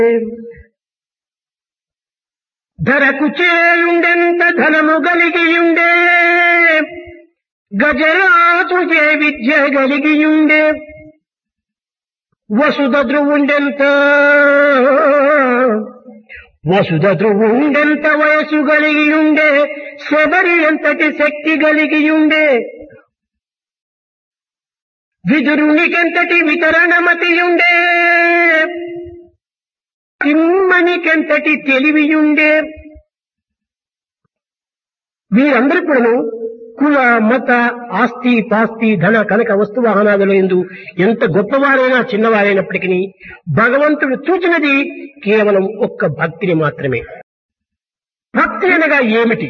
ధరకు చేయుండెంత ధనము గలిగియుండే గజరాజుకే విద్య గలిగియుండే వసుధ ధ్రువుండెంత వసుధ ధ్రువుండెంత వయసు గలిగియుండే శబరి ఎంతటి శక్తి గలిగియుండే విదురునికెంతటి వితరణమతియుండే తిమ్మనికెంతటి తెలివియుండే వీరందరూ కూడాను కుల మత ఆస్తి పాస్తి ధన కనక వస్తు వాహనాదుల ఎందు ఎంత గొప్పవారైనా చిన్నవారైనప్పటికీ భగవంతుడు చూచినది కేవలం ఒక్క భక్తిని మాత్రమే భక్తి అనగా ఏమిటి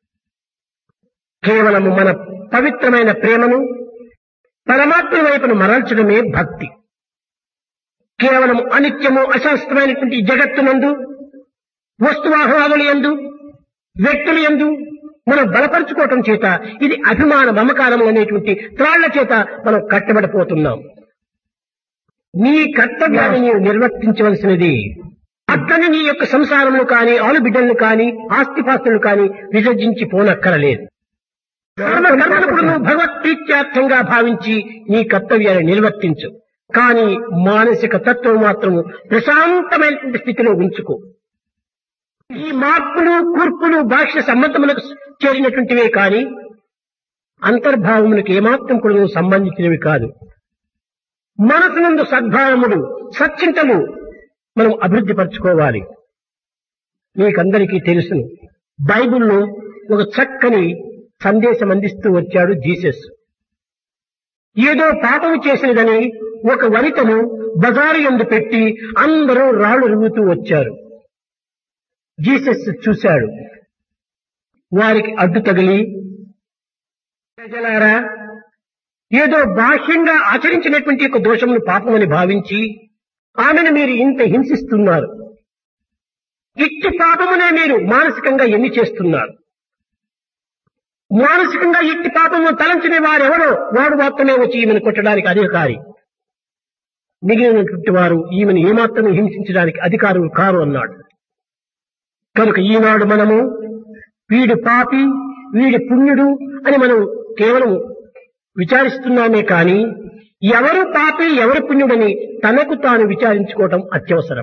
కేవలము మన పవిత్రమైన ప్రేమను పరమాత్మ వైపును మరల్చడమే భక్తి కేవలం అనిత్యము అశాస్త్రమైనటువంటి జగత్తునందు వస్తువాహనాదులు ఎందు వ్యక్తులు ఎందు మనం బలపరుచుకోవటం చేత ఇది అభిమాన మమకారం అనేటువంటి త్రాళ్ల చేత మనం కట్టబడిపోతున్నాం నీ కర్తవ్యాన్ని నీవు నిర్వర్తించవలసినది అట్లని నీ యొక్క సంసారములు కాని ఆలుబిడ్డలను కాని ఆస్తిపాస్తులు కాని విసర్జించి పోనక్కరలేదు కర్మకర్మలప్పుడు నువ్వు భగవత్ప్రీత్యార్థంగా భావించి నీ కర్తవ్యాన్ని నిర్వర్తించు కానీ మానసిక తత్వం మాత్రము ప్రశాంతమైనటువంటి స్థితిలో ఉంచుకో ఈ మార్పులు కూర్పులు భాష్య సమ్మతములకు చేరినటువంటివే కానీ అంతర్భావములకు ఏమాత్రం కూడా సంబంధించినవి కాదు మనసునందు సద్భావములు సచ్చింతలు మనం అభివృద్ధి పరచుకోవాలి మీకందరికీ తెలుసును బైబిల్లో ఒక చక్కని సందేశం అందిస్తూ వచ్చాడు జీసస్ ఏదో పాపము చేసినదని ఒక వనితను బజారు ఎందు పెట్టి అందరూ రాళ్లు రుగుతూ వచ్చారు జీసస్ చూశాడు వారికి అడ్డు తగిలి ప్రజలారా ఏదో బాహ్యంగా ఆచరించినటువంటి ఒక దోషమును పాపమని భావించి ఆమెను మీరు ఇంత హింసిస్తున్నారు ఇట్టి పాపమునే మీరు మానసికంగా ఎన్ని చేస్తున్నారు మానసికంగా ఇట్టి పాపము తలంచిన వారెవరో వాడు మాత్రమే వచ్చి ఈమెను కొట్టడానికి అధికారి మిగిలినటువంటి వారు ఈమెను ఏమాత్రం హింసించడానికి అధికారులు కారు అన్నాడు కనుక ఈనాడు మనము వీడు పాపి వీడి పుణ్యుడు అని మనం కేవలం విచారిస్తున్నామే కాని ఎవరు పాపి ఎవరు పుణ్యుడని తనకు తాను విచారించుకోవటం అత్యవసరం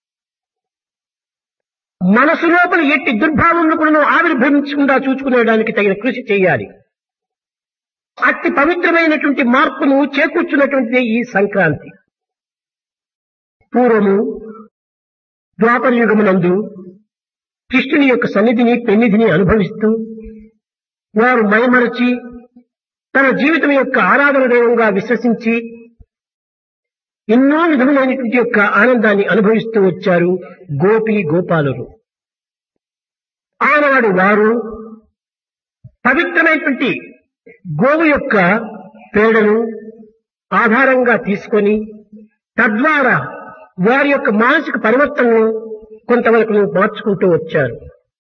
మనసు లోపల ఎట్టి దుర్భావములు కూడా ఆవిర్భవించకుండా చూసుకునేడానికి తగిన కృషి చేయాలి అతి పవిత్రమైనటువంటి మార్పును చేకూర్చున్నటువంటిదే ఈ సంక్రాంతి పూర్వము ద్వాపర యుగమునందు కృష్ణుని యొక్క సన్నిధిని పెన్నిధిని అనుభవిస్తూ వారు మైమరచి తన జీవితం యొక్క ఆరాధన దైవంగా విశ్వసించి ఎన్నో విధములైనటువంటి యొక్క ఆనందాన్ని అనుభవిస్తూ వచ్చారు గోపి గోపాలురు ఆనాడు వారు పవిత్రమైనటువంటి గోవు యొక్క పేడను ఆధారంగా తీసుకొని తద్వారా వారి యొక్క మానసిక పరివర్తనను కొంతవరకు మార్చుకుంటూ వచ్చారు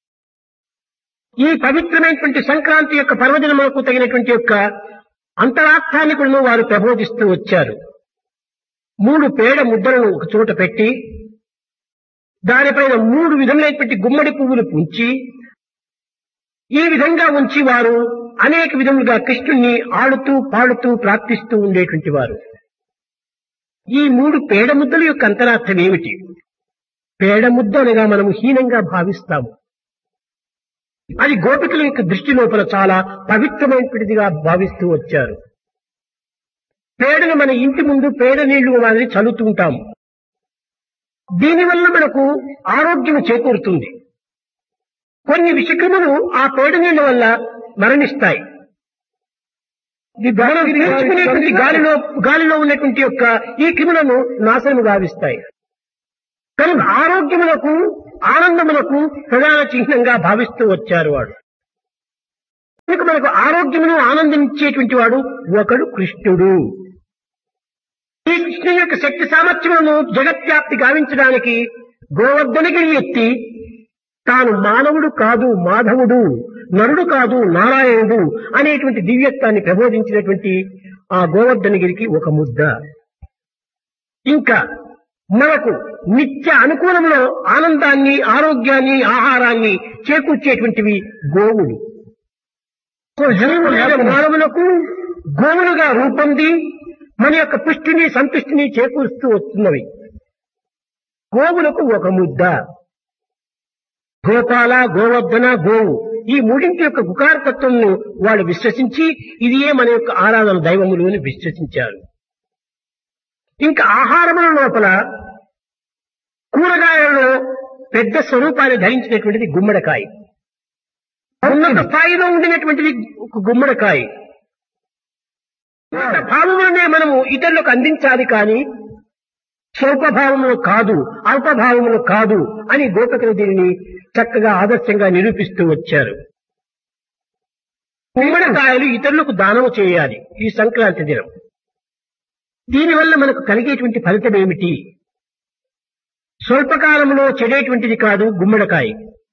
ఈ పవిత్రమైనటువంటి సంక్రాంతి యొక్క పర్వదినములకు తగినటువంటి యొక్క అంతరార్థాన్ని కూడా వారు ప్రబోధిస్తూ వచ్చారు మూడు పేడ ముద్దలను ఒక చోట పెట్టి దానిపైన మూడు విధములైనటువంటి గుమ్మడి పువ్వులు పుంచి ఈ విధంగా ఉంచి వారు అనేక విధములుగా కృష్ణుణ్ణి ఆడుతూ పాడుతూ ప్రార్థిస్తూ ఉండేటువంటి వారు ఈ మూడు పేడ ముద్దల యొక్క అంతరార్థం ఏమిటి పేడ ముద్ద అనగా మనము హీనంగా భావిస్తాము అది గోపికల యొక్క దృష్టి లోపల చాలా పవిత్రమైనటువంటిదిగా భావిస్తూ వచ్చారు పేడను మన ఇంటి ముందు పేడ నీళ్లు మాదిరి చల్లుతూ ఉంటాము దీనివల్ల మనకు ఆరోగ్యం చేకూరుతుంది కొన్ని విషక్రములు ఆ పేడ నీళ్ల వల్ల మరణిస్తాయి మనం పీల్చుకునేటువంటి గాలిలో గాలిలో ఉన్నటువంటి యొక్క ఈ క్రిములను నాశనం గావిస్తాయి కనుక ఆరోగ్యములకు ఆనందములకు ప్రధాన చిహ్నంగా భావిస్తూ వచ్చారు వాడు కనుక మనకు ఆరోగ్యమును ఆనందించేటువంటి వాడు ఒకడు కృష్ణుడు ఈ కృష్ణు యొక్క శక్తి సామర్థ్యములను జగత్వ్యాప్తి గావించడానికి గోవర్ధనగిరి ఎత్తి తాను మానవుడు కాదు మాధవుడు నరుడు కాదు నారాయణుడు అనేటువంటి దివ్యత్వాన్ని ప్రబోధించినటువంటి ఆ గోవర్ధనగిరికి ఒక ముద్ద ఇంకా మనకు నిత్య అనుకూలంలో ఆనందాన్ని ఆరోగ్యాన్ని ఆహారాన్ని చేకూర్చేటువంటివి గోవులు జీవులైన మానవులకు గోవులుగా రూపొంది మన యొక్క పుష్టిని సంతుష్టిని చేకూరుస్తూ వస్తున్నవి గోవులకు ఒక ముద్ద గోపాల గోవర్ధన గోవు ఈ మూడింటి యొక్క గుకారతత్వంను వాళ్ళు విశ్వసించి ఇదియే మన యొక్క ఆరాధన దైవములు అని విశ్వసించారు ఇంకా ఆహారముల లోపల కూరగాయలలో పెద్ద స్వరూపాన్ని ధరించినటువంటిది గుమ్మడికాయ ఉన్నత స్థాయిలో ఉండినటువంటిది ఒక గుమ్మడికాయ ఉన్నత భావములనే మనము ఇతరులకు అందించాలి కానీ స్వల్పభావములు కాదు అల్పభావములు కాదు అని గోపికలు దీనిని చక్కగా ఆదర్శంగా నిరూపిస్తూ వచ్చారు గుమ్మడికాయలు ఇతరులకు దానము చేయాలి ఈ సంక్రాంతి దినం దీనివల్ల మనకు కలిగేటువంటి ఫలితం ఏమిటి స్వల్పకాలంలో చెడేటువంటిది కాదు గుమ్మడికాయ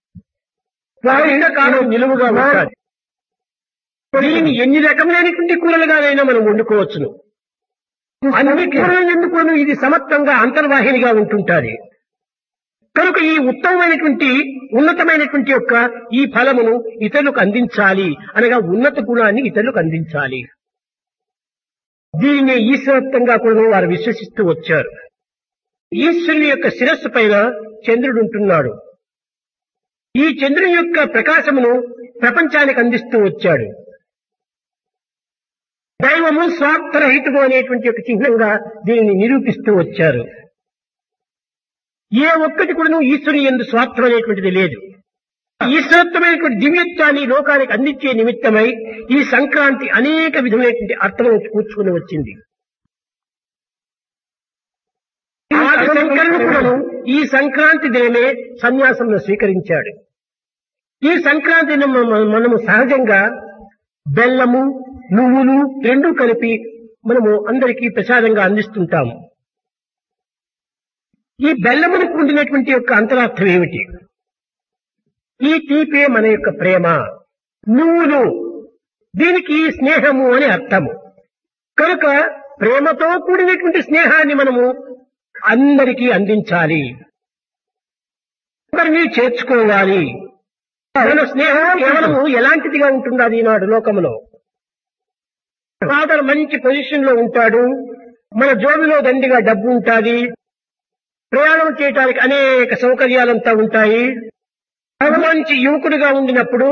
కాలం నిలువుగా ఉండాలి దీనిని ఎన్ని రకములైనటువంటి కూరలుగానైనా మనం వండుకోవచ్చును అన్ని కూరలు ఎందుకు ఇది సమత్వంగా అంతర్వాహినిగా ఉంటుంటాది కనుక ఈ ఉత్తమమైనటువంటి ఉన్నతమైనటువంటి యొక్క ఈ ఫలమును ఇతరులకు అందించాలి అనగా ఉన్నత గుణాన్ని ఇతరులకు అందించాలి దీనిని ఈశ్వరత్వంగా కూడా వారు విశ్వసిస్తూ వచ్చారు ఈశ్వరుని యొక్క శిరస్సు పైన చంద్రుడు ఉంటున్నాడు ఈ చంద్రుని యొక్క ప్రకాశమును ప్రపంచానికి అందిస్తూ వచ్చాడు దైవము స్వార్థరహితము అనేటువంటి ఒక చిహ్నంగా దీనిని నిరూపిస్తూ వచ్చారు ఏ ఒక్కటి కూడా ఈశ్వరుని ఎందు స్వార్థం అనేటువంటిది లేదు ఈశ్వరత్వమైనటువంటి దివ్యత్వాన్ని లోకానికి అందించే నిమిత్తమై ఈ సంక్రాంతి అనేక విధమైనటువంటి అర్థములను కూర్చుకుని వచ్చింది ఆది శంకరుడు కూడాను ఈ సంక్రాంతి దినమే సన్యాసంను స్వీకరించాడు ఈ సంక్రాంతి దినం మన- మనము సహజంగా బెల్లము నువ్వులు రెండు కలిపి మనము అందరికీ ప్రసాదంగా అందిస్తుంటాము ఈ బెల్లమునకు ఉండినటువంటి యొక్క అంతరార్థం ఏమిటి ఈ తీపే మన యొక్క ప్రేమ నువ్వులు దీనికి స్నేహము అని అర్థము కనుక ప్రేమతో కూడినటువంటి స్నేహాన్ని మనము అందరికీ అందించాలి అందరినీ చేర్చుకోవాలి మన స్నేహం కేవలము ఎలాంటిదిగా ఉంటుంది అది ఈనాడు లోకంలో ఫాదర్ మంచి పొజిషన్ లో ఉంటాడు మన జోబిలో దండిగా డబ్బు ఉంటాది ప్రయాణం చేయడానికి అనేక సౌకర్యాలంతా ఉంటాయి అతను మంచి యువకుడిగా ఉండినప్పుడు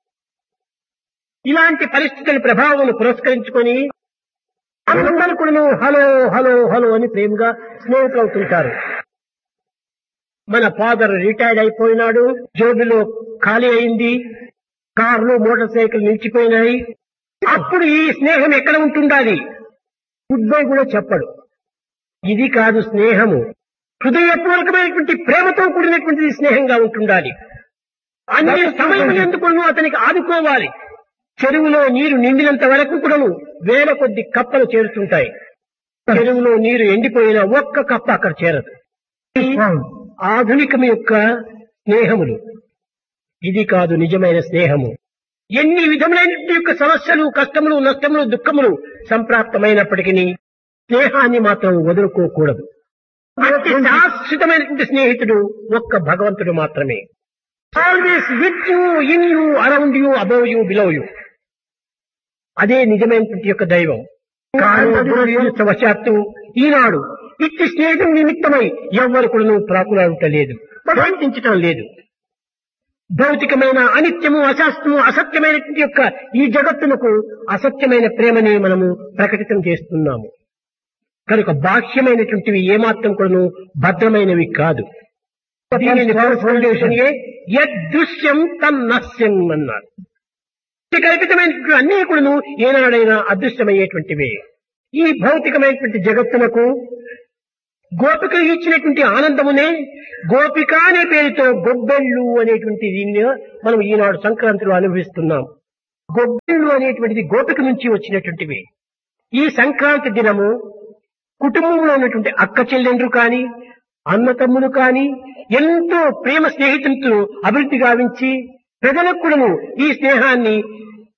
ఇలాంటి పరిస్థితుల ప్రభావం పురస్కరించుకొని అందరూ కూడా హలో హలో హలో అని ప్రేమగా స్నేహితులు అవుతుంటారు మన ఫాదర్ రిటైర్డ్ అయిపోయినాడు జోబిలో ఖాళీ అయింది కార్లు మోటార్ సైకిల్ నిలిచిపోయినాయి అప్పుడు ఈ స్నేహం ఎక్కడ ఉంటుండాలి గుడ్ బై కూడా చెప్పడు ఇది కాదు స్నేహము హృదయపూర్వకమైనటువంటి ప్రేమతో కూడినటువంటి స్నేహంగా ఉంటుండాలి అన్ని సమయం ఎందుకు అతనికి ఆదుకోవాలి చెరువులో నీరు నిండినంత వరకు కూడాను వేల కొద్ది కప్పలు చేరుతుంటాయి చెరువులో నీరు ఎండిపోయిన ఒక్క కప్ప అక్కడ చేరదు ఆధునికం యొక్క స్నేహములు ఇది కాదు నిజమైన స్నేహము ఎన్ని విధములైనటువంటి యొక్క సమస్యలు కష్టములు నష్టములు దుఃఖములు సంప్రాప్తమైనప్పటికీ స్నేహాన్ని మాత్రం వదులుకోకూడదు అతి శాశ్వతమైనటువంటి స్నేహితుడు ఒక్క భగవంతుడు మాత్రమే always with you in you around you above you below you అదే నిజమైనటువంటి యొక్క దైవం కానీ దురదృష్టవశాత్తు ఈనాడు ఇట్టి స్నేహం నిమిత్తమై ఎవ్వరు కూడా ప్రాకులాడటలేదు ప్రవర్తించటం లేదు భౌతికమైన అనిత్యము అశాస్త్రము అసత్యమైనటువంటి యొక్క ఈ జగత్తునకు అసత్యమైన ప్రేమని మనము ప్రకటితం చేస్తున్నాము కనుక బాహ్యమైనటువంటివి ఏమాత్రం కూడాను భద్రమైనవి కాదు దీనిని ఫౌండేషన్ ఏ యదృశ్యం తన్నస్యం అన్నారు ఈ కల్పితమైనటువంటి అన్ని కూడాను ఏనాడైనా అదృశ్యమయ్యేటువంటివే ఈ భౌతికమైనటువంటి జగత్తునకు గోపికలు ఇచ్చినటువంటి ఆనందమునే గోపిక అనే పేరుతో గొబ్బెళ్ళు అనేటువంటి దీన్ని మనం ఈనాడు సంక్రాంతిలో అనుభవిస్తున్నాం గొబ్బెళ్ళు అనేటువంటిది గోపిక నుంచి వచ్చినటువంటివి ఈ సంక్రాంతి దినము కుటుంబంలో ఉన్నటువంటి అక్క చెల్లెండ్రు కాని అన్న తమ్ములు కాని ఎంతో ప్రేమ స్నేహితులతో అభివృద్ధి గావించి ప్రజలకు కూడాను ఈ స్నేహాన్ని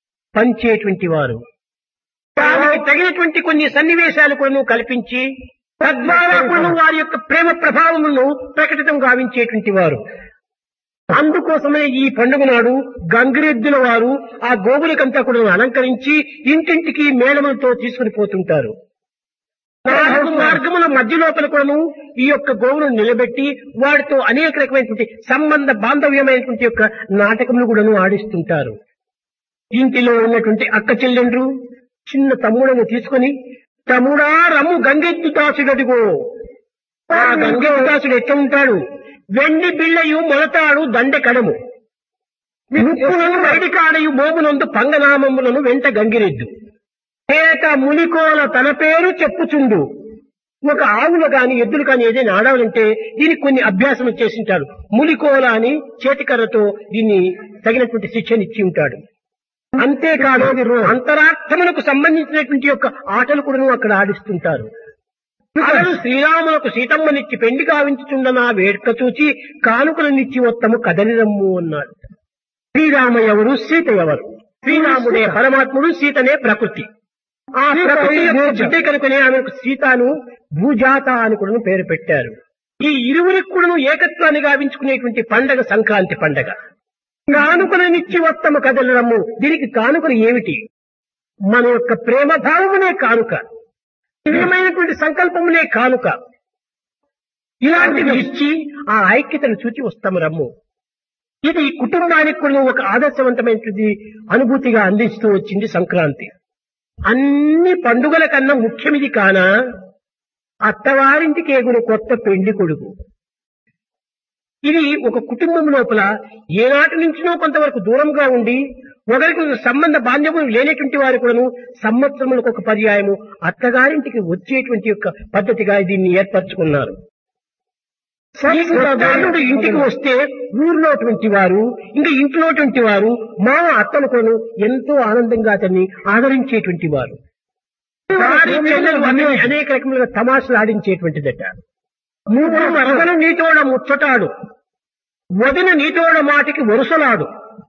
పంచేటువంటి వారు దానికి తగినటువంటి కొన్ని సన్నివేశాలు కూడా కల్పించి తద్వారా కూడా వారి యొక్క ప్రేమ ప్రభావములను ప్రకటితం గావించేటువంటి వారు అందుకోసమే ఈ పండుగ నాడు గంగిరెద్దుల వారు ఆ గోవులకంతా కూడా అలంకరించి ఇంటింటికి మేళములతో తీసుకుని పోతుంటారు నాలుగు మార్గముల మధ్య లోపల కూడాను ఈ యొక్క గోవులను నిలబెట్టి వాటితో అనేక రకమైనటువంటి సంబంధ బాంధవ్యమైనటువంటి యొక్క నాటకములు కూడాను ఆడిస్తుంటారు ఇంటిలో ఉన్నటువంటి అక్క చెల్లెండ్రు చిన్న తమ్ముడను తీసుకొని తమ్ముడా రమ్ము గంగెద్దు దాసుడదిగో ఆ గంగెద్దు దాసుడు ఎట్లా ఉంటాడు వెండి బిళ్ళయు మొలతాడు దండె కడము ముప్పులను బయటి కాడయు మోగునందు పంగనామములను వెంట గంగిరెద్దు ఏక మునికోల తన పేరు చెప్పుచుండు ఒక ఆవులు కాని ఎద్దులు కాని ఏదైనా ఆడాలంటే దీనికి కొన్ని అభ్యాసం చేసింటాడు ములికోల అని చేతికర్రతో దీన్ని తగినటువంటి శిక్షణ ఉంటాడు అంతేకాదు అంతరార్థములకు సంబంధించినటువంటి యొక్క ఆటలు కూడా అక్కడ ఆడిస్తుంటారు అతడు శ్రీరాములకు సీతమ్మనిచ్చి పెండి కావించుచుండన వేడుక చూచి కానుకలనిచ్చి మొత్తము కదలిరమ్ము అన్నాడు శ్రీరామ ఎవరు సీత ఎవరు శ్రీరాముడే పరమాత్ముడు సీతనే ప్రకృతి ఆ ప్రకృతి యొక్క బిడ్డ కనుకనే ఆమెకు సీతాను భూజాత అని కూడా పేరు పెట్టారు ఈ ఇరువురికి కూడా ఏకత్వాన్ని గావించుకునేటువంటి పండగ సంక్రాంతి పండగ కానుకలనిచ్చి వత్తము కదలరమ్ము దీనికి కానుకలు ఏమిటి మన యొక్క ప్రేమ భావమునే కానుక దివ్యమైనటువంటి సంకల్పమునే కానుక ఇలాంటివి ఇచ్చి ఆ ఐక్యతను చూచి వస్తాము రమ్ము ఇది కుటుంబానికి కూడా ఒక ఆదర్శవంతమైనటువంటి అనుభూతిగా అందిస్తూ వచ్చింది సంక్రాంతి అన్ని పండుగల కన్నా ముఖ్యమిది కాన అత్తవారింటికి ఎగురు కొత్త పెళ్లి కొడుకు ఇది ఒక కుటుంబం లోపల ఏనాటి నుంచినో కొంతవరకు దూరంగా ఉండి ఒకరికి సంబంధ బాంధవ్యం లేనటువంటి వారు కూడాను సంవత్సరములకు ఒక పర్యాయము అత్తగారింటికి వచ్చేటువంటి యొక్క పద్ధతిగా దీన్ని ఏర్పరచుకున్నారు ఈ ఉత్తరాయణుడు ఇంటికి వస్తే ఊర్లోటువంటి వారు ఇంకా ఇంట్లోటువంటి వారు మా అత్తను కొను ఎంతో ఆనందంగా అతన్ని ఆదరించేటువంటి వారు వారి చెల్లెలు అతన్ని అనేక రకములుగా తమాషలు ఆడించేటువంటిదట మూడు వరదలు నీతోడ ముచ్చటాడు వదిన నీతోడ మాటికి వరుసలాడు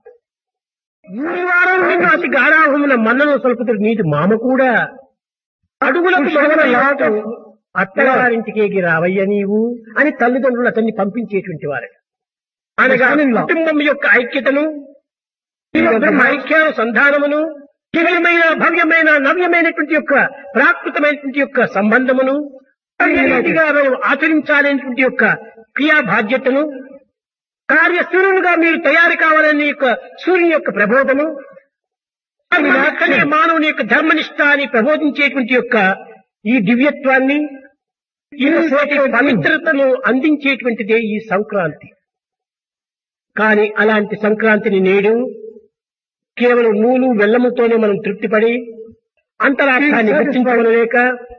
ఊరి వారం నిన్ను అతి గారాహమున మన్నను సొలుపుతుడు నీటి మామ కూడా అడుగులకు మొదల లాట అత్తగారింటికి రావయ్య నీవు అని తల్లిదండ్రులు అతన్ని పంపించేటువంటి వారు అనగా కుటుంబం యొక్క ఐక్యతను బ్రహ్మ ఐక్యానుసంధానమును దివ్యమైన భవ్యమైన నవ్యమైనటువంటి యొక్క ప్రాకృతమైనటువంటి యొక్క సంబంధమును రీతిగా మనం ఆచరించాలనేటువంటి యొక్క క్రియా బాధ్యతను కార్యశూరులుగా మీరు తయారు కావాలనే యొక్క సూర్యుని యొక్క ప్రబోధను అక్కడే మానవుని యొక్క ధర్మనిష్టాన్ని ప్రబోధించేటువంటి యొక్క ఈ దివ్యత్వాన్ని ఇంతటి పవిత్రతను అందించేటువంటిదే ఈ సంక్రాంతి కానీ అలాంటి సంక్రాంతిని నేడు కేవలం నూలు వెల్లముతోనే మనం తృప్తిపడి అంతరార్థాన్ని గుర్తించుకోలేక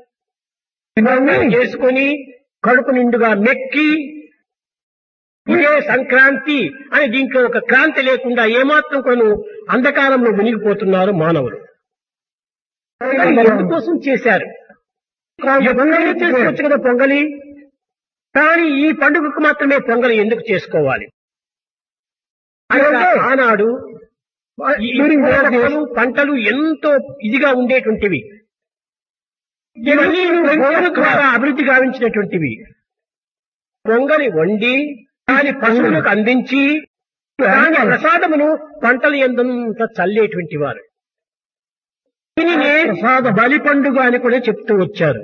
చేసుకొని కడుపు నిండుగా మెక్కి ఇదే సంక్రాంతి అని దీంట్లో ఒక క్రాంతి లేకుండా ఏమాత్రం కొను అంధకారంలో మునిగిపోతున్నారు మానవులు ఎందుకోసం చేశారు పొంగలి చేసుకోవచ్చు కదా పొంగలి కానీ ఈ పండుగకు మాత్రమే పొంగలి ఎందుకు చేసుకోవాలి అనగా ఆనాడు ఈ పంటలు, పంటలు ఎంతో ఇదిగా ఉండేటువంటివి ఇవన్నీ గోవుల ద్వారా అభివృద్ధి గావించినటువంటివి పొంగలి వండి దాని పశువులకు అందించి దాని ప్రసాదమును పంటలు ఎంతంత చల్లేటువంటి వారు దీనినే బలి పండుగ అని కూడా చెప్తూ వచ్చారు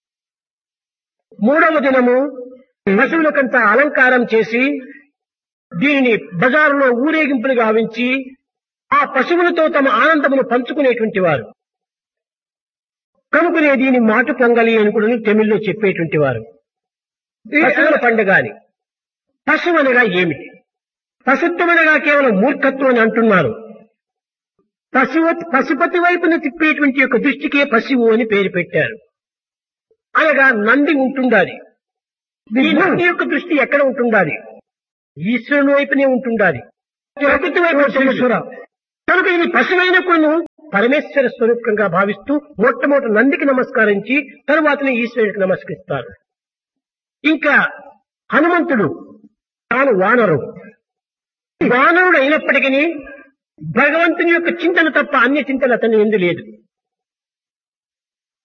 మూడవ దినము పశువులకంతా అలంకారం చేసి దీనిని బజారులో ఊరేగింపులు గావించి ఆ పశువులతో తమ ఆనందమును పంచుకునేటువంటి వారు కనుకనే దీని మాటు పొంగలి అని కూడా తమిళ్లో చెప్పేటువంటి వారు పశువుల పండుగ అని పశువు అనగా ఏమిటి పశుత్వమనగా కేవలం మూర్ఖత్వం అని అంటున్నారు పశువు పశుపతి వైపున తిప్పేటువంటి యొక్క దృష్టికే పశువు అని పేరు పెట్టారు అనగా నంది ఉంటుండాలి ఈ నంది యొక్క దృష్టి ఎక్కడ ఉంటుండాలి ఈశ్వరుని వైపునే ఉంటుండాలి ప్రకృతి వైపు ఈశ్వర కనుక ఇది పశువైన కొన్ని పరమేశ్వర స్వరూపంగా భావిస్తూ మొట్టమొదటి నందికి నమస్కరించి తరువాతనే ఈశ్వరుడికి నమస్కరిస్తారు ఇంకా హనుమంతుడు తాను వానరుడు వానరుడు అయినప్పటికీ భగవంతుని యొక్క చింతన తప్ప అన్య చింతన అతని ఎందు లేదు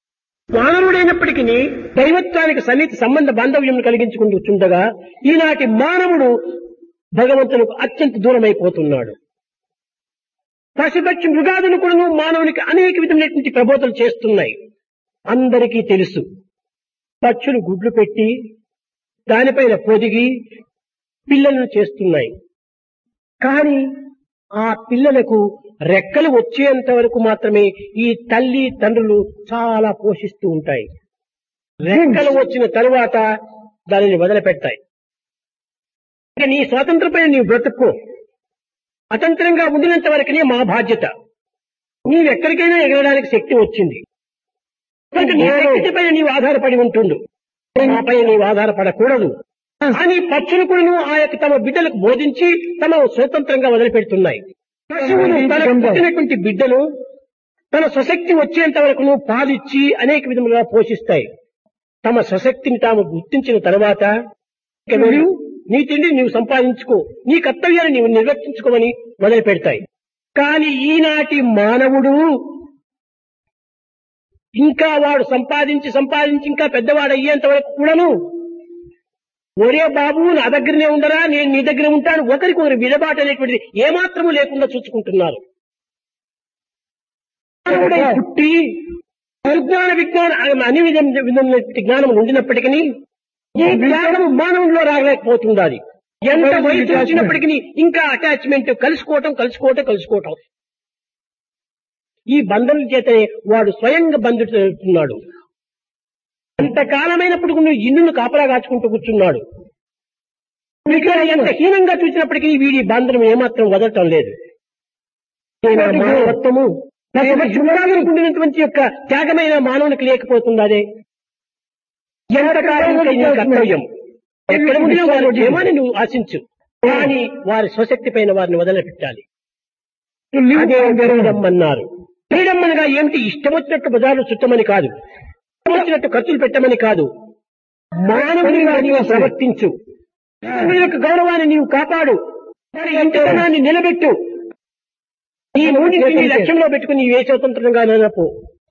మానవుడైనప్పటికీ దైవత్వానికి సన్నిహిత సంబంధ బాంధవ్యం కలిగించుకుంటూ చుండగా ఈనాటి మానవుడు భగవంతునికి అత్యంత దూరమైపోతున్నాడు పశుపక్షి మృగాదులు కూడా మానవునికి అనేక విధమైనటువంటి ప్రబోధనలు చేస్తున్నాయి అందరికీ తెలుసు పక్షులు గుడ్లు పెట్టి దానిపైన పొదిగి పిల్లలను చేస్తున్నాయి కానీ ఆ పిల్లలకు రెక్కలు వచ్చేంత వరకు మాత్రమే ఈ తల్లి తండ్రులు చాలా పోషిస్తూ ఉంటాయి రెక్కలు వచ్చిన తరువాత దానిని వదిలిపెడతాయి ఇక నీ స్వాతంత్రపై నీవు బ్రతుక్కో అతంత్రంగా ఉండినంత వరకునే మా బాధ్యత నీవెక్కడికైనా ఎగరడానికి శక్తి వచ్చింది కనుక నీ శక్తి పైన నీవు ఆధారపడి ఉంటుండు నాపై నీవు ఆధారపడకూడదు అని పక్షులు కూడా ఆ యొక్క తమ బిడ్డలకు బోధించి తమ స్వతంత్రంగా వదిలిపెడుతున్నాయి పశువులు తనకు పుట్టినటువంటి బిడ్డను తన స్వశక్తి వచ్చేంత వరకు పాలిచ్చి అనేక విధములుగా పోషిస్తాయి తమ స్వశక్తిని తాము గుర్తించిన తర్వాత ఇక వెళ్ళు నీ తిండి నీవు సంపాదించుకో నీ కర్తవ్యాన్ని నీవు నిర్వర్తించుకోమని మొదలు పెడతాయి కానీ ఈనాటి మానవుడు ఇంకా వాడు సంపాదించి సంపాదించి ఇంకా పెద్దవాడు అయ్యేంత వరకు కూడాను ఒరే బాబు నా దగ్గరనే ఉండరా నేను నీ దగ్గర ఉంటాను ఒకరికి ఒకరి విడబాట అనేటువంటిది ఏమాత్రము లేకుండా చూసుకుంటున్నారు మానవుడై పుట్టి విజ్ఞాన విజ్ఞాన అన్ని విధం- విధమైనటువంటి జ్ఞానం ఉండినప్పటికీ ఈ జ్ఞానం మానవుల్లో రాలేకపోతుండాలి ఎంత వయసు వచ్చినప్పటికీ ఇంకా అటాచ్మెంట్ కలుసుకోవటం కలుసుకోవటం కలుసుకోవటం ఈ బంధం చేతనే వాడు స్వయంగా బంధుతున్నాడు అంతకాలమైనప్పుడు నువ్వు ఇన్నును కాపలా కాచుకుంటూ కూర్చున్నాడు ఇక్కడ ఎంత హీనంగా చూసినప్పటికీ వీడి బంధనం ఏమాత్రం వదలటం లేదు ఈయన మానవత్వము ఉండినటువంటి యొక్క త్యాగమైన మానవునికి లేకపోతుంది అదే ఎంతకాలం నీ కర్తవ్యం ఎక్కడ ఉండినా వారు క్షేమాన్ని నువ్వు ఆశించు కానీ వారి స్వశక్తి పైన వారిని వదిలిపెట్టాలి అదే ఫ్రీడమ్ అన్నారు ఫ్రీడమ్ అనగా ఏమిటి ఇష్టం వచ్చినట్టు బజార్లు చుట్టమని కాదు ఇష్టం వచ్చినట్టు ఖర్చులు పెట్టమని కాదు మానవునిగా నీవు ప్రవర్తించు మానవుని యొక్క గౌరవాన్ని నీవు కాపాడు వారి ఇంటితనాన్ని నిలబెట్టు ఈ మూడింటిని లక్ష్యంలో పెట్టుకుని నీవే స్వతంత్రంగా నిలపో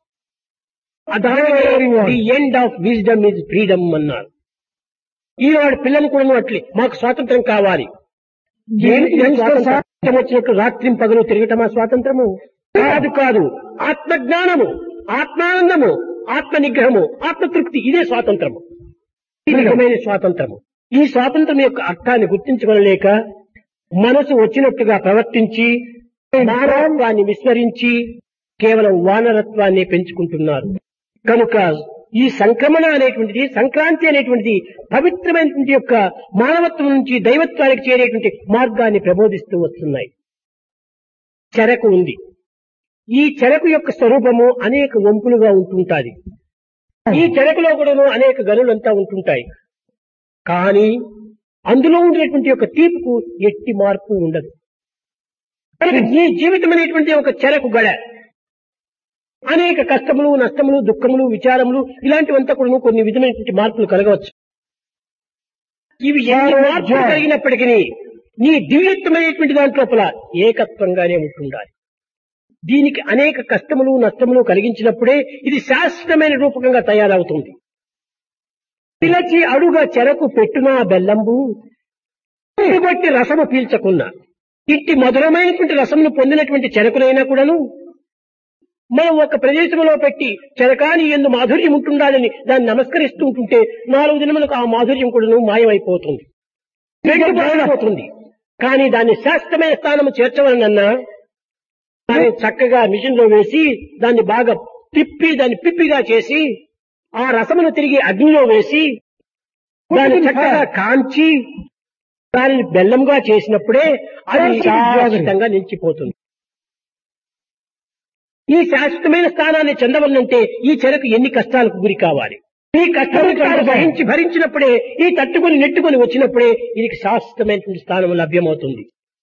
the end of wisdom is freedom అన్నారు ఈనాడు పిల్లలు కూడా అట్లే మాకు స్వాతంత్రం కావాలి ఏంటి స్వాతంత్రం? ఇష్టం వచ్చినట్టు రాత్రి పగలు తిరగటమా స్వాతంత్రము కాదు కాదు ఆత్మజ్ఞానము ఆత్మానందము ఆత్మ నిగ్రహము ఆత్మతృప్తి ఇదే స్వాతంత్రము ఇది నిజమైన స్వాతంత్రము ఈ స్వాతంత్రం యొక్క అర్థాన్ని గుర్తించగలలేక మనసు వచ్చినట్టుగా ప్రవర్తించి మానవత్వాన్ని విస్మరించి కేవలం వానరత్వాన్ని పెంచుకుంటున్నారు కనుక ఈ సంక్రమణ అనేటువంటిది సంక్రాంతి అనేటువంటిది పవిత్రమైనటువంటి యొక్క మానవత్వం నుంచి దైవత్వానికి చేరేటువంటి మార్గాన్ని ప్రబోధిస్తూ వస్తున్నాయి చెరకు ఉంది ఈ చెరకు యొక్క స్వరూపము అనేక వంపులుగా ఉంటుంటాది ఈ చెరకులో కూడాను అనేక గనులంతా ఉంటుంటాయి కానీ అందులో ఉండేటువంటి యొక్క తీపుకు ఎట్టి మార్పు ఉండదు కనుక ఈ జీవితం అనేటువంటి ఒక చెరకు గడ అనేక కష్టములు నష్టములు దుఃఖములు విచారములు ఇలాంటివంతా కూడా కొన్ని విధమైనటువంటి మార్పులు కలగవచ్చు ఇవి ఎన్ని మార్పులు కలిగినప్పటికీ నీ దివ్యత్వమైనటువంటి దాంట్లోపల ఏకత్వంగానే ఉంటుండాలి దీనికి అనేక కష్టములు నష్టములు కలిగించినప్పుడే ఇది శాశ్వతమైన రూపకంగా తయారవుతుంది పిలచి అడుగా చెరకు పెట్టునా బెల్లంబు బట్టి రసము పీల్చకున్నా ఇట్టి మధురమైనటువంటి రసమును పొందినటువంటి చెరకునైనా కూడాను మనం ఒక ప్రదేశంలో పెట్టి చెరకాని ఎందు మాధుర్యం ఉంటుండాలని దాన్ని నమస్కరిస్తూ ఉంటుంటే నాలుగు దినములకు ఆ మాధుర్యం కూడాను మాయమైపోతుంది పోతుంది కానీ దాన్ని శాశ్వతమైన స్థానము చేర్చవలనన్నా దాన్ని చక్కగా మిషన్ లో వేసి దాన్ని బాగా తిప్పి దాన్ని పిప్పిగా చేసి ఆ రసమును తిరిగి అగ్నిలో వేసి దాన్ని చక్కగా కాంచి దానిని బెల్లంగా చేసినప్పుడే అది శాశ్వతంగా నిలిచిపోతుంది ఈ శాశ్వతమైన స్థానాన్ని చెందవలనంటే ఈ చెరకు ఎన్ని కష్టాలకు గురి కావాలి ఈ కష్టాలు భరించి భరించినప్పుడే ఈ తట్టుకొని నెట్టుకొని వచ్చినప్పుడే ఇది శాశ్వతమైనటువంటి స్థానం లభ్యమవుతుంది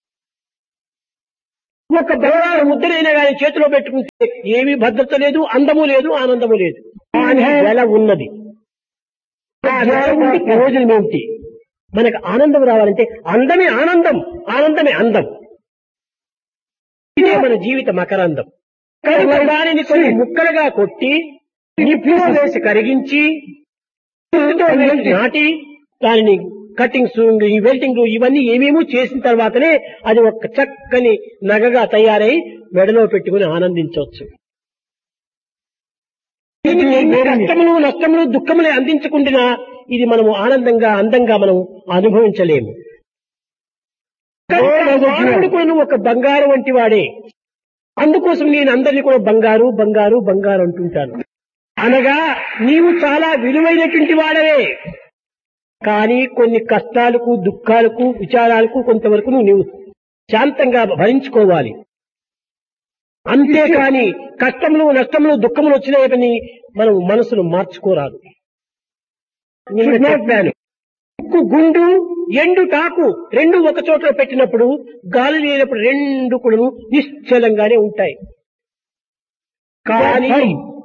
ఒక బంగారు ముద్రనైనా కానీ చేతిలో పెట్టుకుంటే ఏమీ భద్రత లేదు అందము లేదు ఆనందము లేదు కానీ వెల ఉన్నది ఆ వెల ఉండి ప్రయోజనం ఏమిటి మనకు ఆనందం రావాలంటే అందమే ఆనందం ఆనందమే అందం ఇదే మన జీవిత మకరందం కనుక దానిని కొన్ని ముక్కలుగా కొట్టి నిప్పులో వేసి కరిగించి నాటి దానిని కటింగ్స్ ఈ వెల్టింగ్ ఇవన్నీ ఏమేమో చేసిన తర్వాతనే అది ఒక చక్కని నగగా తయారై మెడలో పెట్టుకుని ఆనందించవచ్చు కష్టములు నష్టములు దుఃఖములు అందించకుండా ఇది మనము ఆనందంగా అందంగా మనం అనుభవించలేము మానవుడు కూడా ఒక బంగారు వంటి వాడే అందుకోసం నేను అందరినీ కూడా బంగారు బంగారు బంగారు అంటుంటాను అనగా నీవు చాలా విలువైనటువంటి వాడవే కానీ కొన్ని కష్టాలకు దుఃఖాలకు విచారాలకు కొంతవరకు నువ్వు శాంతంగా భరించుకోవాలి అంతేకాని కష్టములు నష్టములు దుఃఖములు వచ్చినాయని మనం మనసును మార్చుకోరాదు నిన్న చెప్పాను ఉక్కు గుండు ఎండు టాకు రెండు ఒక చోట పెట్టినప్పుడు గాలి లేనప్పుడు రెండు కూడా నిశ్చలంగానే ఉంటాయి కానీ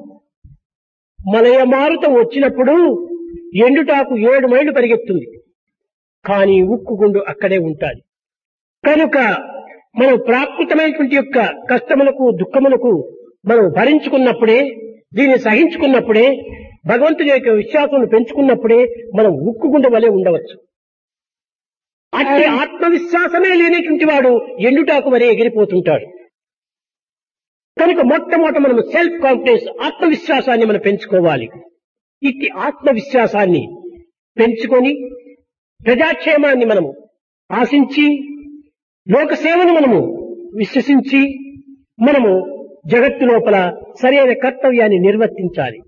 మలయ మారుతం వచ్చినప్పుడు ఎండుటాకు ఏడు మైళ్ళు పరిగెత్తుంది కానీ ఉక్కు గుండు అక్కడే ఉంటాది కనుక మనం ప్రాకృతమైనటువంటి యొక్క కష్టములకు దుఃఖములకు మనం భరించుకున్నప్పుడే దీన్ని సహించుకున్నప్పుడే భగవంతుని యొక్క విశ్వాసం పెంచుకున్నప్పుడే మనం ఉక్కుగుండ వలె ఉండవచ్చు అట్టి ఆత్మవిశ్వాసమే లేనటువంటి వాడు ఎండుటాకు వరే ఎగిరిపోతుంటాడు కనుక మొట్టమొదట మనం సెల్ఫ్ కాన్ఫిడెన్స్ ఆత్మవిశ్వాసాన్ని మనం పెంచుకోవాలి ఇట్టి ఆత్మవిశ్వాసాన్ని పెంచుకొని ప్రజాక్షేమాన్ని మనము ఆశించి లోక సేవను మనము విశ్వసించి మనము జగత్తు లోపల సరైన కర్తవ్యాన్ని నిర్వర్తించాలి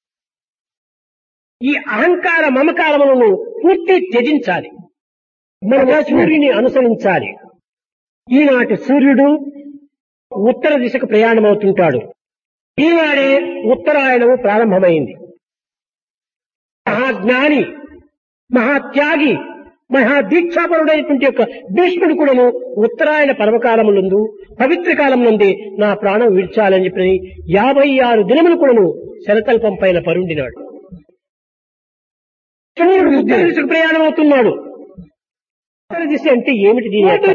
ఈ అహంకార మమకారములను పూర్తి త్యజించాలి మన సూర్యుని అనుసరించాలి ఈనాటి సూర్యుడు ఉత్తర దిశకు ప్రయాణమవుతుంటాడు ఈనాడే ఉత్తరాయణము ప్రారంభమైంది మహాజ్ఞాని మహాత్యాగి మహాదీక్షాపరుడైనటువంటి యొక్క భీష్ముడు కూడాను ఉత్తరాయణ పర్వకాలములందు పవిత్ర కాలం నుండి నా ప్రాణం విడిచాలని చెప్పి యాభై ఆరు దినములు కూడాను శరతల్పం పైన పరుండినాడు చంద్రుడు ఉత్తర దిశకు ప్రయాణం అవుతున్నాడు ఉత్తర దిశ అంటే ఏమిటి దీని అర్థం?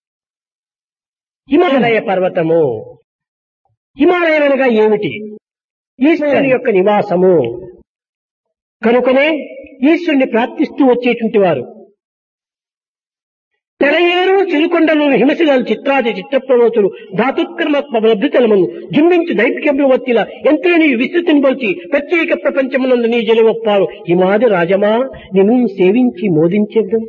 హిమాలయ పర్వతము హిమాలయం అనగా ఏమిటి ఈశ్వరుని యొక్క నివాసము కనుకనే ఈశ్వరుని ప్రార్థిస్తూ వచ్చేటువంటి వారు తెలయేరు చిరుకొండలు హిమశిలలు చిత్రాది చిత్తప్రవతులు ధాతుక్రమ లబ్ధితలమును జుంబించి దైపికంలో వచ్చిల ఎంతే నీ విస్తృతిని పొలిచి ప్రత్యేక ప్రపంచమునందు నీ జలవప్పారు హిమాది రాజమా నిన్ను సేవించి మోదించేద్దాం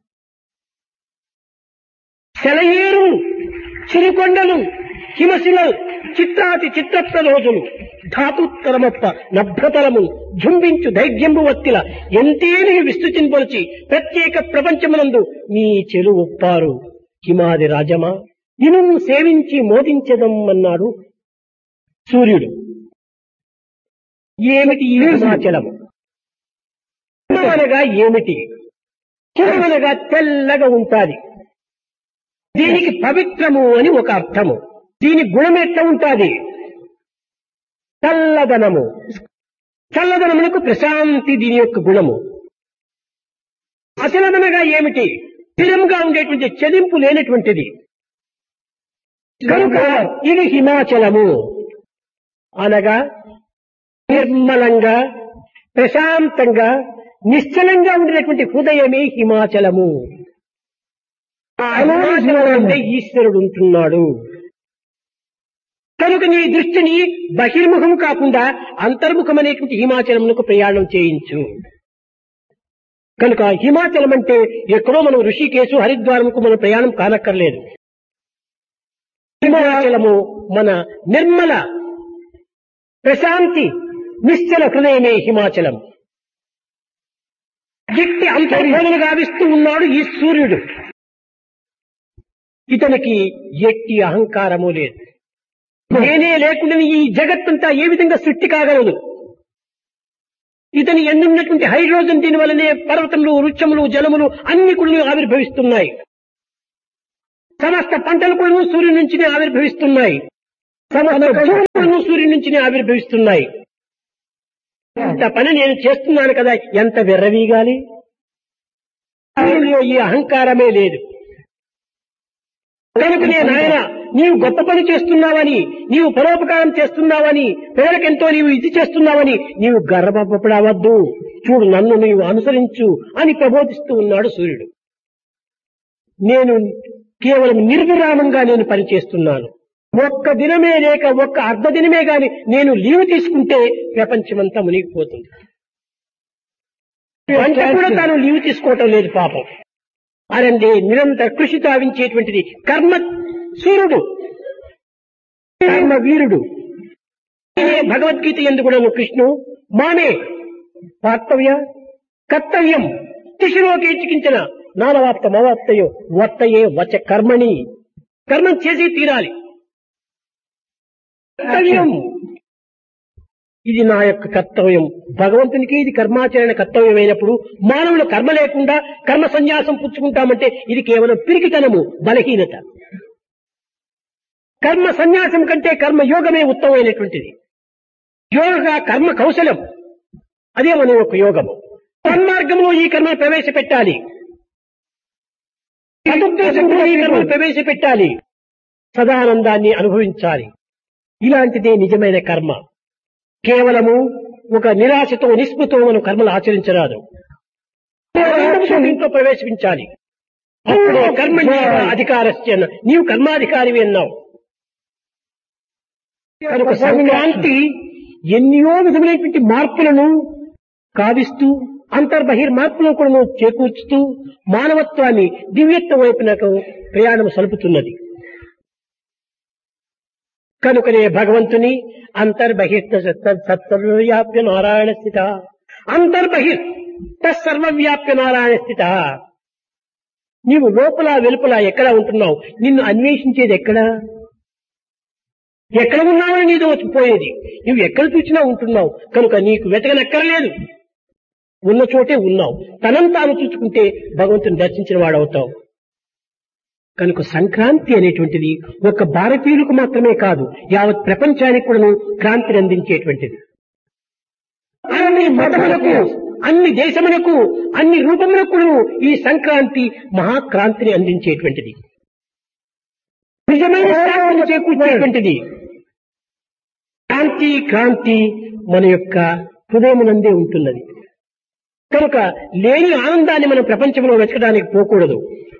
సెలయేరు చిరుకొండలు హిమశిలలు చిత్రాతి చిత్రప్రరోజులు ధాతుత్తరమప్ప నభ్రతలము జుంబించు దైర్యంబు వత్తిల ఎంతేని విస్తృతిని పొలిచి ప్రత్యేక ప్రపంచమునందు నీ చెలు ఒప్పారు హిమాది రాజమా నిను సేవించి మోదించదం అన్నాడు సూర్యుడు ఏమిటి ఈ హిమాచలం అనగా ఏమిటి హిమనగా తెల్లగా ఉంటాది దీనికి పవిత్రము అని ఒక అర్థము దీని గుణం ఎట్లా ఉంటాది చల్లదనము చల్లదనమునకు ప్రశాంతి దీని యొక్క గుణము అచలదనగా ఏమిటి స్థిరంగా ఉండేటువంటి చెలింపు లేనటువంటిది కనుక ఇది హిమాచలము అనగా నిర్మలంగా ప్రశాంతంగా నిశ్చలంగా ఉండేటువంటి హృదయమే హిమాచలము హిమాచలం అంటే ఈశ్వరుడు ఉంటున్నాడు కనుక నీ దృష్టిని బహిర్ముఖం కాకుండా అంతర్ముఖమనేటువంటి హిమాచలమునకు ప్రయాణం చేయించు కనుక హిమాచలం అంటే ఎక్కడో మనం ఋషికేశు హరిద్వారంకు మనం ప్రయాణం కానక్కర్లేదు హిమాచలము మన నిర్మల ప్రశాంతి నిశ్చల హృదయమే హిమాచలం వ్యక్తి అంతర్భావన గావిస్తూ ఉన్నాడు ఈ సూర్యుడు ఇతనికి ఎట్టి అహంకారము లేదు నేనే లేకుండా ఈ జగత్తంతా ఏ విధంగా సృష్టి కాగలదు ఇతని ఎన్నున్నటువంటి హైడ్రోజన్ దీని వల్లనే పర్వతములు వృక్షములు జలములు అన్ని కూడా ఆవిర్భవిస్తున్నాయి సమస్త పంటలు కూడా సూర్యుని నుంచినే ఆవిర్భవిస్తున్నాయి సమస్త జీవులు సూర్యుని నుంచినే ఆవిర్భవిస్తున్నాయి ఇంత పని నేను చేస్తున్నాను కదా ఎంత వెర్రవీగాలి సూర్యునిలో ఈ అహంకారమే లేదు కనుక నేను ఆయన నీవు గొప్ప పని చేస్తున్నావని నీవు పరోపకారం చేస్తున్నావని ప్రజలకెంతో నీవు ఇది చేస్తున్నావని నీవు గర్వపడవద్దు చూడు నన్ను నీవు అనుసరించు అని ప్రబోధిస్తూ ఉన్నాడు సూర్యుడు నేను కేవలం నిర్విరామంగా నేను పనిచేస్తున్నాను ఒక్క దినమే లేక ఒక్క అర్ధ దినమే గాని నేను లీవ్ తీసుకుంటే ప్రపంచమంతా మునిగిపోతుంది వంట కూడా తాను లీవ్ తీసుకోవటం లేదు పాపం అరండి నిరంతర కృషి తావించేటువంటిది కర్మ సూర్యుడు కర్మ వీరుడు ఇదే భగవద్గీత ఎందుకు కూడా కృష్ణు మానే పార్తవ్య కర్తవ్యం తిశిలోకి చికించిన నానవాప్త మవాప్తయో వర్తయే వచ కర్మణి కర్మం చేసి తీరాలి కర్తవ్యం ఇది నా యొక్క కర్తవ్యం భగవంతునికి ఇది కర్మాచరణ కర్తవ్యమైనప్పుడు మానవులు కర్మ లేకుండా కర్మ సన్యాసం పుచ్చుకుంటామంటే ఇది కేవలం పిరికితనము బలహీనత కర్మ సన్యాసం కంటే కర్మ యోగమే ఉత్తమమైనటువంటిది యోగ కర్మ కౌశలం అదే మన యొక్క యోగము సన్మార్గంలో ఈ కర్మ ప్రవేశపెట్టాలి సదుద్దేశంలో ఈ కర్మ ప్రవేశపెట్టాలి సదానందాన్ని అనుభవించాలి ఇలాంటిదే నిజమైన కర్మ కేవలము ఒక నిరాశతో నిస్పృతో మనం కర్మలు ఆచరించరాదు ఇంట్లో ప్రవేశించాలి అప్పుడే కర్మ అధికారస్య అన్న నీవు కర్మాధికారివి అన్నావు కనుక సంక్రాంతి ఎన్నో విధములైనటువంటి మార్పులను కావిస్తూ అంతర్బహిర్ మార్పులను కూడా చేకూర్చుతూ మానవత్వాన్ని దివ్యత్వం వైపునకు ప్రయాణం సలుపుతున్నది కనుకనే భగవంతుని అంతర్బహిర్త సత్సర్వవ్యాప్య నారాయణ స్థిత అంతర్బహిర్ తత్సర్వవ్యాప్య నారాయణ స్థిత నీవు లోపల వెలుపల ఎక్కడ ఉంటున్నావు నిన్ను అన్వేషించేది ఎక్కడా ఎక్కడ ఉన్నావని నీతో పోయేది నువ్వు ఎక్కడ చూసినా ఉంటున్నావు కనుక నీకు వెతకనక్కర్లేదు ఉన్న చోటే ఉన్నావు తనం తాను చూసుకుంటే భగవంతుని దర్శించిన వాడవుతావు కనుక సంక్రాంతి అనేటువంటిది ఒక భారతీయులకు మాత్రమే కాదు యావత్ ప్రపంచానికి కూడా క్రాంతిని అందించేటువంటిది అన్ని మతములకు అన్ని దేశములకు అన్ని రూపములకు ఈ సంక్రాంతి మహాక్రాంతిని అందించేటువంటిది నిజమైన శాంతిని చేకూర్చేటువంటిది శాంతి క్రాంతి మన యొక్క హృదయమునందే ఉంటున్నది కనుక లేని ఆనందాన్ని మనం ప్రపంచంలో వెతకడానికి పోకూడదు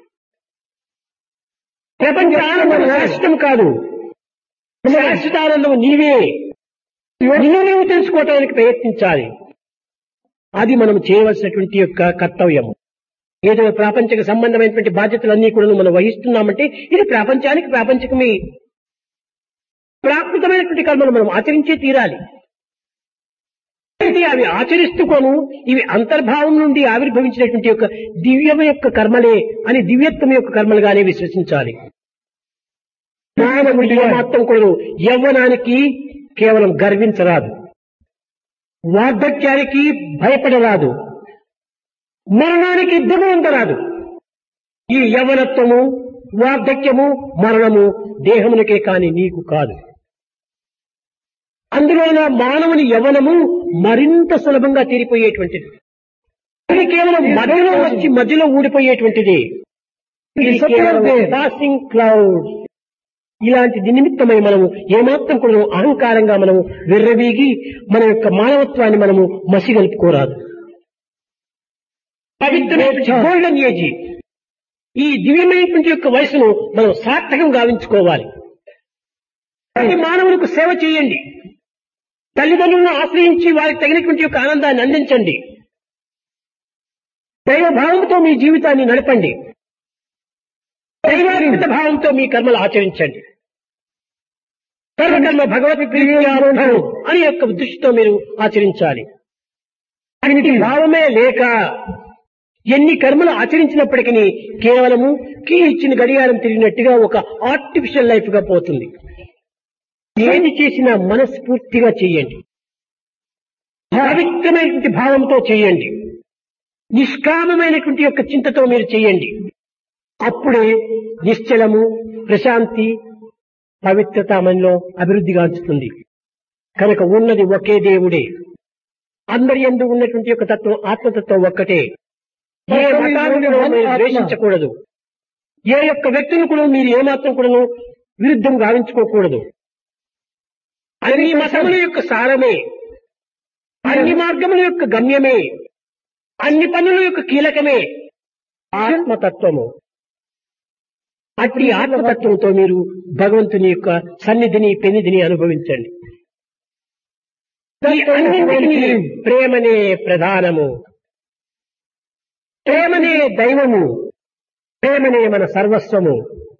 ప్రపంచ ఆనందం శాశ్వతం కాదు శాశ్వత ఆనందం నీవే నిన్ను నీవు తెలుసుకోవటానికి ప్రయత్నించాలి అది మనం చేయవలసినటువంటి యొక్క కర్తవ్యం ఏదో ప్రాపంచిక సంబంధమైనటువంటి బాధ్యతలన్నీ కూడా మనం వహిస్తున్నామంటే ఇది ప్రపంచానికి ప్రాపంచికమే ప్రాకృతమైనటువంటి కర్మలు మనం ఆచరించే తీరాలి అయితే అవి ఆచరిస్తుకోను ఇవి అంతర్భావం నుండి ఆవిర్భవించినటువంటి యొక్క దివ్యం యొక్క కర్మలే అని దివ్యత్వం యొక్క కర్మలుగానే విశ్వసించాలి మానవుడి మాత్రం కూడా యవ్వనానికి కేవలం గర్వించరాదు వార్ధక్యానికి భయపడరాదు మరణానికి దిగువంతరాదు ఈ యవనత్వము వార్ధక్యము మరణము దేహమునకే కాని నీకు కాదు అందులోన మానవుని యవనము మరింత సులభంగా తీరిపోయేటువంటిది ఇది కేవలం మధ్యలో వచ్చి మధ్యలో ఊడిపోయేటువంటిది పాసింగ్ క్లౌడ్ ఇలాంటి నిమిత్తమై మనము ఏమాత్రం కూడా అహంకారంగా మనము విర్రవీగి మన యొక్క మానవత్వాన్ని మనము మసిగలుపుకోరాదు పవిత్రమైన గోల్డెన్ ఏజ్ ఈ దివ్యమైనటువంటి యొక్క వయసును మనం సార్థకం గావించుకోవాలి ప్రతి మానవులకు సేవ చేయండి తల్లిదండ్రులను ఆశ్రయించి వారికి తగినటువంటి యొక్క ఆనందాన్ని అందించండి దైవ భావంతో మీ జీవితాన్ని నడపండి దైవాన్విత భావంతో మీ కర్మలు ఆచరించండి సర్వకర్మ భగవతి ప్రియారోహణం అని యొక్క దృష్టితో మీరు ఆచరించాలి దీనికి భావమే లేక ఎన్ని కర్మలు ఆచరించినప్పటికీ కేవలము కీ ఇచ్చిన గడియారం తిరిగినట్టుగా ఒక ఆర్టిఫిషియల్ లైఫ్ గా పోతుంది ఏది చేసినా మనస్ఫూర్తిగా చేయండి పవిత్రమైనటువంటి భావంతో చేయండి నిష్కామమైనటువంటి యొక్క చింతతో మీరు చేయండి అప్పుడే నిశ్చలము ప్రశాంతి పవిత్రత మనలో అభివృద్ధిగాంచుతుంది కనుక ఉన్నది ఒకే దేవుడే అందరి ఎందు ఉన్నటువంటి యొక్క తత్వం ఆత్మతత్వం ఒక్కటే ఏ మతాన్ని కూడా మీరు ద్వేషించకూడదు ఏ యొక్క వ్యక్తిని కూడా మీరు ఏమాత్రం కూడాను విరుద్ధం గావించుకోకూడదు అన్ని మతముల యొక్క సారమే అన్ని మార్గముల యొక్క గమ్యమే అన్ని పనుల యొక్క కీలకమే ఆత్మతత్వము అట్టి ఆత్మతత్వంతో మీరు భగవంతుని యొక్క సన్నిధిని పెన్నిధిని అనుభవించండి ఈ అన్నింటినీ ప్రేమనే ప్రధానము ప్రేమనే దైవము ప్రేమనే మన సర్వస్వము